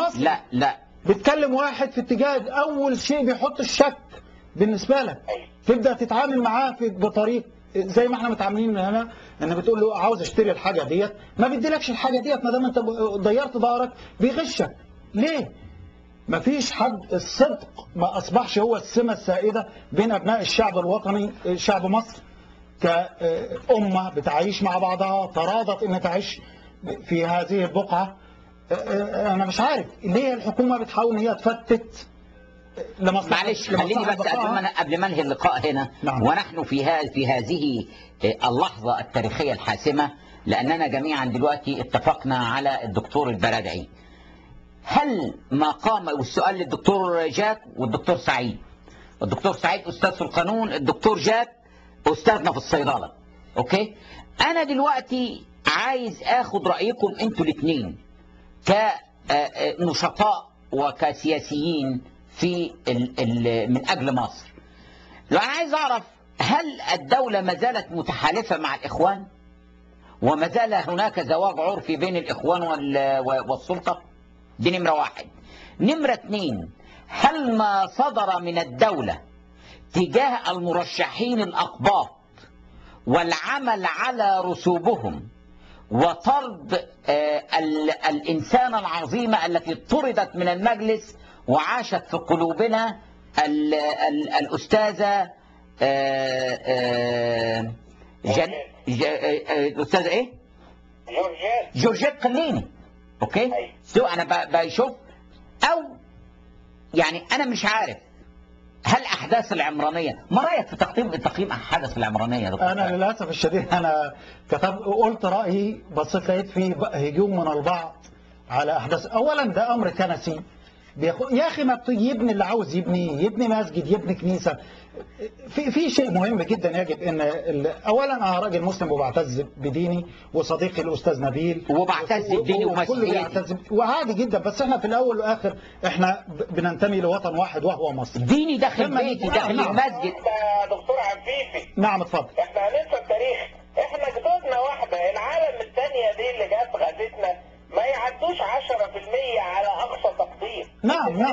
مصري لا لا بتكلم واحد في اتجاه اول شيء بيحط الشك بالنسبه لك تبدا تتعامل معاه في بطريق زي ما احنا متعاملين هنا ان بتقول له عاوز اشتري الحاجه ديت ما بيديلكش الحاجه ديت ما دام انت ضيرت ظهرك بيغشك ليه؟ ما فيش حد الصدق ما اصبحش هو السمه السائده بين ابناء الشعب الوطني شعب مصر كأمة بتعيش مع بعضها تراضت ان تعيش في هذه البقعه انا مش عارف ليه الحكومه بتحاول ان هي تفتت لمصلحه معلش لمصلحة خليني بس قبل بقائها. ما قبل ما انهي اللقاء هنا نعم. ونحن في ها في هذه اللحظه التاريخيه الحاسمه لاننا جميعا دلوقتي اتفقنا على الدكتور البرادعي هل ما قام والسؤال للدكتور جاك والدكتور سعيد الدكتور سعيد استاذ في القانون الدكتور جاك استاذنا في الصيدله اوكي انا دلوقتي عايز اخد رايكم انتوا الاثنين كنشطاء وكسياسيين في ال ال من اجل مصر لو انا عايز اعرف هل الدوله ما زالت متحالفه مع الاخوان وما زال هناك زواج عرفي بين الاخوان وال- والسلطه دي نمره واحد نمره اثنين هل ما صدر من الدوله تجاه المرشحين الاقباط والعمل على رسوبهم وطرد آه، ال- الإنسانة العظيمة التي طردت من المجلس وعاشت في قلوبنا ال- ال- الأستاذة آه، آه، جن... ج... آه، آه، الأستاذة إيه؟ جورجيت جورجيت خليني أوكي؟ أيوة. سو أنا ب- بشوف أو يعني أنا مش عارف هل أحداث العمرانية ما رأيك في تقييم تقييم أحداث العمرانية يا دكتور؟ انا للاسف الشديد انا كتب قلت رايي بصيت لقيت فيه بقى هجوم من البعض على احداث اولا ده امر كنسي بيخ... يا اخي ما بت- يبني اللي عاوز يبني يبني مسجد يبني كنيسه في في شيء مهم جدا يجب ان ال... اولا انا راجل مسلم وبعتز بديني وصديقي الاستاذ نبيل وبعتز بديني وكله ومسيحيتي. بيعتز وعادي جدا بس احنا في الاول والاخر احنا ب- بننتمي لوطن واحد وهو مصر ديني داخل لما بيتي نيجي- داخل نعم. المسجد يا دكتور عفيفي نعم اتفضل احنا هننسى التاريخ احنا جدودنا واحده العالم الثانيه دي اللي جت غزتنا ما يعدوش 10% على اقصى تقدير نعم، نعم. 90%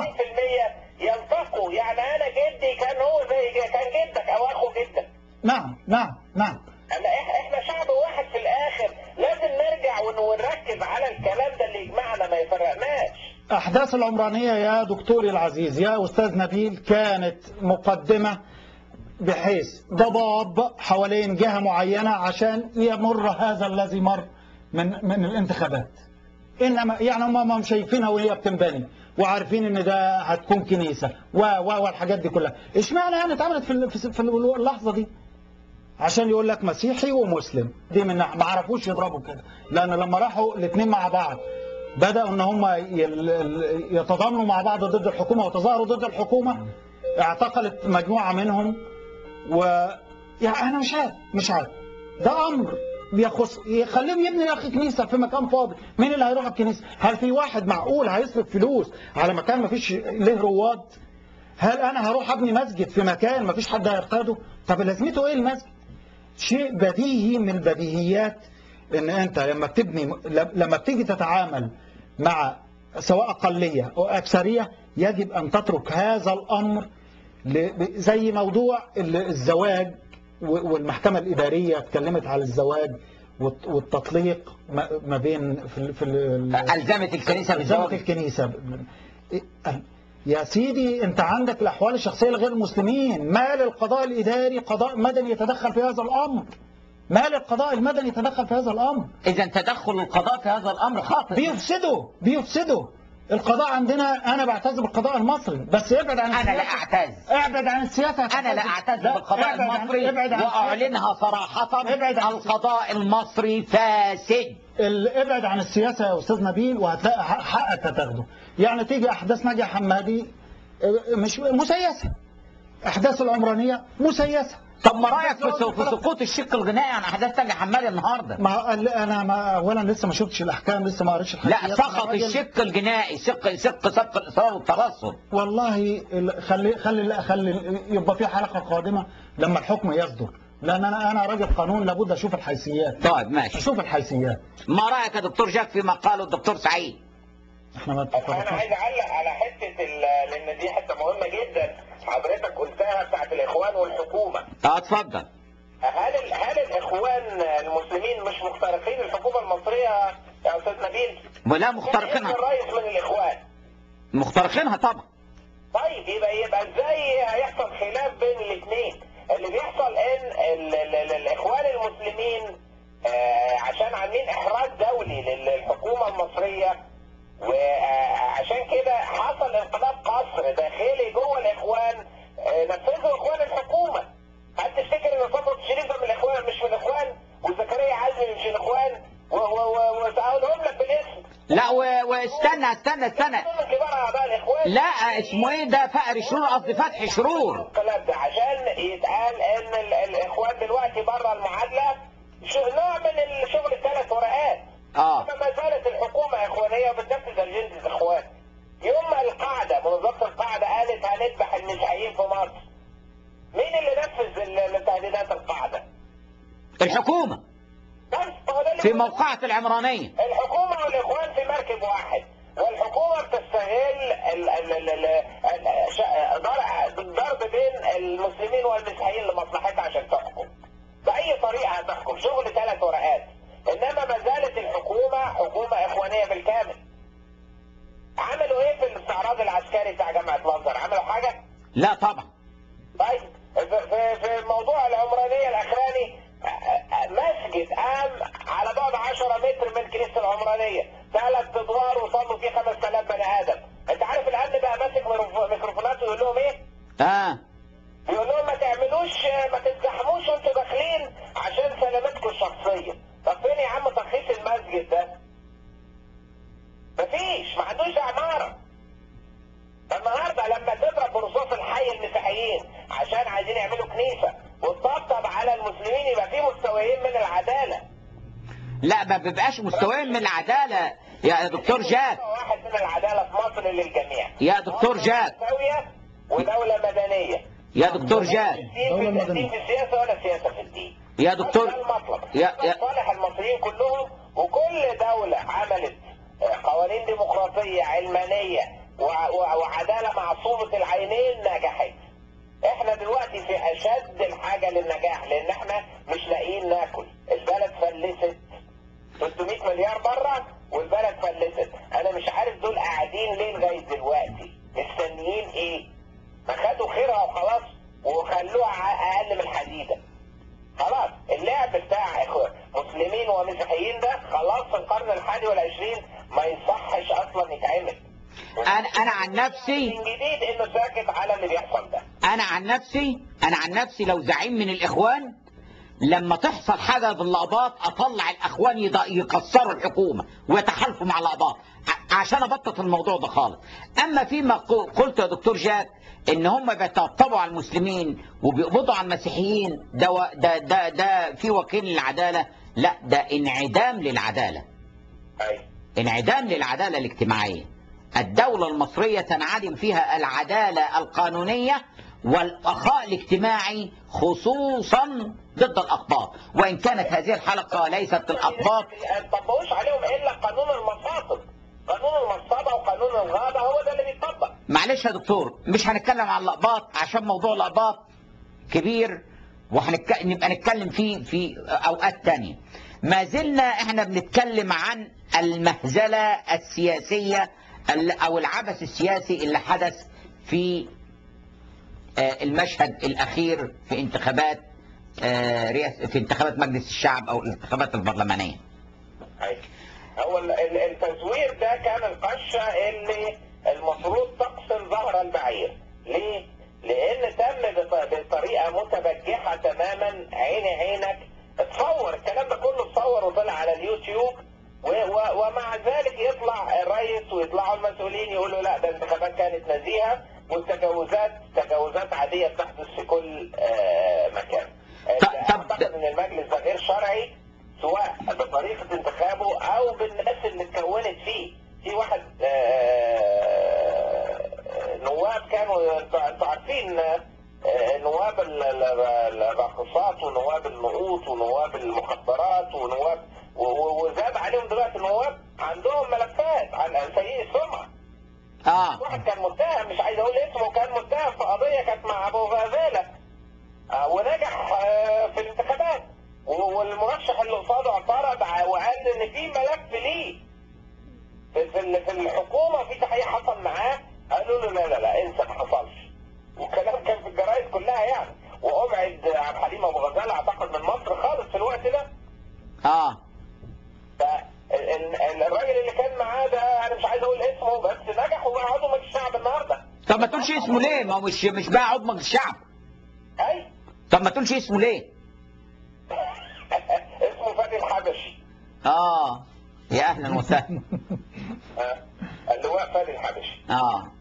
يلتقوا يعني انا جدي كان هو زي كان جدك او اخو جدك نعم نعم نعم انا إح- احنا شعب واحد في الاخر لازم نرجع ون- ونركز على الكلام ده اللي يجمعنا ما يفرقناش أحداث العمرانية يا دكتوري العزيز يا أستاذ نبيل كانت مقدمة بحيث ضباب حوالين جهة معينة عشان يمر هذا الذي مر من من الانتخابات إنما يعني هم هم شايفينها وهي بتنبني وعارفين إن ده هتكون كنيسة و و والحاجات دي كلها إشمعنى يعني اتعملت في ال- في اللحظة دي عشان يقول لك مسيحي ومسلم دي من ناحية. ما عرفوش يضربوا كده لان لما راحوا الاثنين مع بعض بداوا ان هم يل- يتضامنوا مع بعض ضد الحكومه وتظاهروا ضد الحكومه اعتقلت مجموعه منهم و يعني انا مش عارف مش عارف ده امر بيخص يخليهم يبني يا اخي كنيسه في مكان فاضي مين اللي هيروح الكنيسه هل في واحد معقول هيصرف فلوس على مكان ما فيش له رواد هل انا هروح ابني مسجد في مكان ما فيش حد هيرتاده طب لازمته ايه المسجد شيء بديهي من البديهيات ان انت لما بتبني لما بتيجي تتعامل مع سواء اقليه او اكثريه يجب ان تترك هذا الامر ل- زي موضوع ال- الزواج و- والمحكمه الاداريه اتكلمت على الزواج والت- والتطليق ما ما بين في ال- في ال- ألزمت الكنيسة الزمت بالزواج الكنيسة يا سيدي انت عندك الاحوال الشخصيه لغير المسلمين ما للقضاء الاداري قضاء مدني يتدخل في هذا الامر ما للقضاء المدني يتدخل في هذا الامر إذا تدخل القضاء في هذا الأمر خاطئ بيفسدوا بيفسدوا القضاء عندنا انا بعتز بالقضاء المصري بس ابعد عن أنا لا السياسة. أعتز ابعد عن السياسه أنا لا أعتز لا، بالقضاء ابعد عن- المصري ابعد عن وأعلنها صراحة ابعد عن- القضاء المصري فاسد ال- ابعد عن السياسه يا استاذ نبيل وهتلاقي حق- حقك هتاخده يعني تيجي احداث ناجي حمادي اه، مش مسيسه احداث العمرانيه مسيسه طب ما رأيك في س- في سقوط الشق الغنائي عن أحداث ناجي حمادي النهاردة ما قال- انا ما اولا لسه ما شفتش الاحكام لسه ما قريتش الحاجات لا سقط الشق الجنائي شق شق سبق الإصرار والترصد والله ال- خلي خلي لا خلي يبقى في حلقه قادمه لما الحكم يصدر لان انا انا راجل قانون لابد اشوف الحيثيات طيب ماشي اشوف الحيثيات ما رأيك يا دكتور جاك فيما قاله الدكتور سعيد احنا ما انا اتفقناش عايز اعلق على حته ال- لان دي حته مهمه جدا حضرتك قلتها بتاعت الاخوان والحكومه اه اتفضل هل ال- هل الاخوان المسلمين مش مخترقين الحكومه المصريه يا استاذ نبيل؟ ولا كان مخترقينها اسم الرئيس من الاخوان مخترقينها طبعا طيب يبقى يبقى ازاي هيحصل خلاف بين الاثنين؟ اللي بيحصل ان ال ال ال الاخوان المسلمين آه عشان عاملين احراج دولي لل- للحكومه المصريه وعشان كده حصل انقلاب قصر داخلي جوه الاخوان آه نفذوا اخوان الحكومه. هل تفتكر ان صفوت الشريف ده من الاخوان مش من الاخوان؟ وزكريا عزمي مش من الاخوان؟ و- و- و- وسأقولهم لك بالاسم. لا و- واستنى استنى استنى دول كبار اعضاء الاخوان لا اسمه ايه ده فقر شرور قصدي فتح شرور الانقلاب ده عشان يتقال ان ال- الاخوان دلوقتي بره المعادله شو نوع من الشغل الثلاث ورقات اه انما ما زالت الحكومه اخوانيه وبتنفذ اجنده الاخوان يوم ما القاعده منظمه القاعده قالت هنذبح المسيحيين في مصر مين اللي نفذ ال- التهديدات القاعده؟ الحكومه بس هو ده اللي في بقوله. موقعة العمرانية الحكومة والإخوان في مركب واحد والحكومة بتستغل ال- ال- ال- ال- ال- ش- ضر- الضرب بين المسلمين والمسيحيين لمصلحتها عشان تحكم بأي طريقة هتحكم شغل ثلاث ورقات إنما ما زالت الحكومة حكومة إخوانية بالكامل عملوا إيه في الاستعراض العسكري بتاع جامعة الأزهر عملوا حاجة؟ لا طبعا طيب في- في في موضوع العمرانية الأخراني مسجد قام على بعد 10 متر من كنيسة العمرانية ثلاث أدوار وصلوا فيه 5000 بني آدم أنت عارف الأمن بقى ماسك ميكروف- ميكروفونات ويقول لهم إيه؟ اه بيقول لهم ما تعملوش ما تزدحموش وانتوا داخلين عشان سلامتكم الشخصية طب فين يا عم ترخيص المسجد ده؟ مفيش ما عندوش عمارة النهارده لما تضرب برصاص الحي المسيحيين عشان عايزين يعملوا كنيسه وتطبطب على المسلمين يبقى في مستويين من العداله. لا ما بيبقاش مستويين من العدالة يا دكتور جاد واحد من العداله في مصر للجميع. يا دكتور جاد مستويه ودوله مدنيه. يا دكتور جاد الدين دولة في مدنية. الدين في السياسه ولا سياسه في الدين. يا دكتور ده المطلب. يا يا صالح المصريين كلهم وكل دولة عملت قوانين ديمقراطية علمانية وع- وع- وعدالة معصومة العينين نجحت احنا دلوقتي في اشد الحاجة للنجاح لان احنا مش لاقيين ناكل البلد فلست 300 مليار بره والبلد فلست انا مش عارف دول قاعدين ليه لغاية دلوقتي مستنيين ايه ما خدوا خيرها وخلاص وخلوها ع- اقل من الحديده خلاص اللعب بتاع إخوة مسلمين ومسيحيين ده خلاص في القرن الحادي والعشرين ما يصحش اصلا يتعمل انا انا عن نفسي من جديد انه ساكت على اللي بيحصل ده انا عن نفسي انا عن نفسي لو زعيم من الاخوان لما تحصل حاجه باللقباط اطلع الاخوان يض- يكسروا الحكومه ويتحالفوا مع اللقباط ع- عشان ابطط الموضوع ده خالص اما فيما ق- قلت يا دكتور جاد ان هم بيطبطبوا على المسلمين وبيقبضوا على المسيحيين ده و- ده ده, ده في وكيل للعداله لا ده انعدام للعداله ايوه انعدام للعدالة الاجتماعية الدولة المصرية تنعدم فيها العدالة القانونية والأخاء الاجتماعي خصوصا ضد الأقباط وإن كانت هذه الحلقة ليست الأقباط ما طبقوش عليهم الا قانون المصاطب قانون المصطبه وقانون الغابه هو ده اللي بيطبق معلش يا دكتور مش هنتكلم عن الأقباط عشان موضوع الأقباط كبير وهنبقى نتكلم فيه في أوقات تانية ما زلنا احنا بنتكلم عن المهزلة السياسية ال- أو العبث السياسي اللي حدث في آه، المشهد الأخير في انتخابات آه، رئاسة في انتخابات مجلس الشعب أو الانتخابات البرلمانية أيوة. هو ال- ال- التزوير ده كان القشة اللي المفروض تقصر ظهر البعير ليه؟ لأن تم بط- بطريقة متبجحة تماما عيني عينك اتصور الكلام ده كله اتصور وطلع على اليوتيوب و و ومع ذلك يطلع الرئيس ويطلعوا المسؤولين يقولوا لا ده الانتخابات كانت نزيهة والتجاوزات تجاوزات عادية بتحدث في كل آه، مكان. طب- طب- أعتقد ان المجلس ده غير شرعي سواء بطريقة انتخابه او بالناس اللي اتكونت فيه في واحد آه، نواب كانوا انتوا انتوا عارفين آه، نواب ال- ال- الراقصات ونواب النقوط ونواب المخدرات ونواب و- و- وزاد عليهم دلوقتي نواب عندهم ملفات عن سيء السمعه اه واحد كان متهم مش عايز اقول اسمه كان متهم في قضيه كانت مع ابو غزاله آه، ونجح آه، في الانتخابات و- والمرشح اللي قصاده اعترض ع- وقال ان في ملف ليه في في ال- في الحكومه في تحقيق حصل معاه قالوا له لا لا لا انسى ما حصلش والكلام كان في الجرايد كلها يعني وابعد عبد الحليم ابو غزاله اعتقد من مصر خالص في الوقت ده اه فالراجل اللي كان معاه ده انا مش عايز اقول اسمه بس نجح وبقى عضو مجلس الشعب النهارده طب ما تقولش اسمه ليه ما هو مش مش بقى عضو مجلس الشعب اي طب ما تقولش اسمه ليه اسمه فادي الحبشي اه يا اهلا وسهلا آه، اللواء فادي الحبشي اه